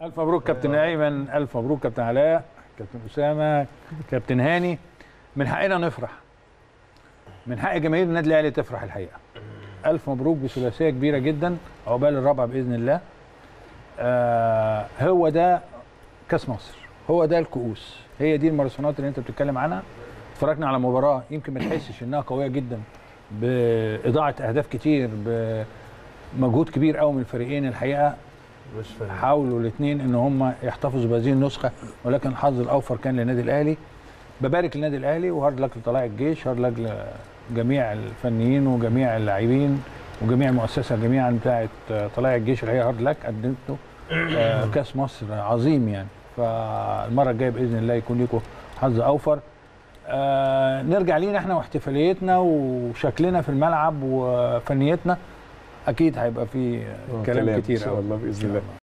الف مبروك كابتن ايمن الف مبروك كابتن علاء كابتن اسامه كابتن هاني من حقنا نفرح من حق جماهير النادي الاهلي تفرح الحقيقه الف مبروك بثلاثيه كبيره جدا عقبال الرابعه باذن الله آه هو ده كاس مصر هو ده الكؤوس هي دي الماراثونات اللي انت بتتكلم عنها اتفرجنا على مباراه يمكن ما تحسش انها قويه جدا باضاعه اهداف كتير بمجهود كبير قوي من الفريقين الحقيقه مش فاهم حاولوا الاثنين ان هم يحتفظوا بهذه النسخه ولكن الحظ الاوفر كان للنادي الاهلي ببارك للنادي الاهلي وهارد لك لطلائع الجيش هارد لك لجميع الفنيين وجميع اللاعبين وجميع المؤسسه جميعا بتاعه طلائع الجيش اللي هي هارد لك قدمته آه، كاس مصر عظيم يعني فالمره الجايه باذن الله يكون لكم حظ اوفر آه نرجع لينا احنا واحتفاليتنا وشكلنا في الملعب وفنيتنا اكيد هيبقى في كلام, كتير ان شاء أوي. الله باذن الله